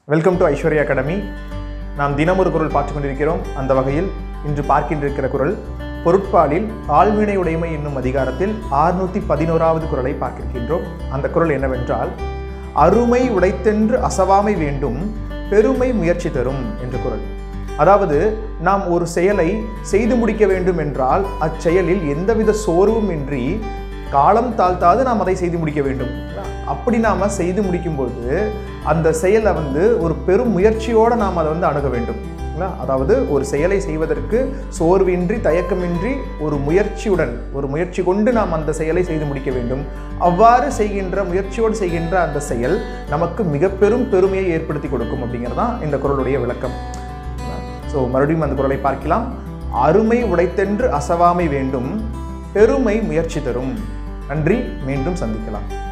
Welcome to Aishwarya academy நாம் தினம் ஒரு குரல் பார்த்து கொண்டிருக்கிறோம் அந்த வகையில் இன்று பார்க்கின்றிருக்கிற குரல் பொருட்பாலில் ஆழ்வினை உடைமை என்னும் அதிகாரத்தில் ஆறுநூற்றி பதினோராவது குரலை பார்க்கின்றோம் அந்த குரல் என்னவென்றால் அருமை உடைத்தென்று அசவாமை வேண்டும் பெருமை முயற்சி தரும் என்ற குரல் அதாவது நாம் ஒரு செயலை செய்து முடிக்க வேண்டும் என்றால் அச்செயலில் எந்தவித சோர்வும் இன்றி காலம் தாழ்த்தாது நாம் அதை செய்து முடிக்க வேண்டும் அப்படி நாம் செய்து முடிக்கும்போது அந்த செயலை வந்து ஒரு பெரும் முயற்சியோடு நாம் அதை வந்து அணுக வேண்டும் இல்லைங்களா? அதாவது ஒரு செயலை செய்வதற்கு சோர்வின்றி தயக்கமின்றி ஒரு முயற்சியுடன் ஒரு முயற்சி கொண்டு நாம் அந்த செயலை செய்து முடிக்க வேண்டும் அவ்வாறு செய்கின்ற முயற்சியோடு செய்கின்ற அந்த செயல் நமக்கு மிக பெரும் பெருமையை ஏற்படுத்தி கொடுக்கும் அப்படிங்கிறது தான் இந்த குரலுடைய விளக்கம் ஸோ மறுபடியும் அந்த குரலை பார்க்கலாம் அருமை உடைத்தென்று அசவாமை வேண்டும் பெருமை முயற்சி தரும் நன்றி மீண்டும் சந்திக்கலாம்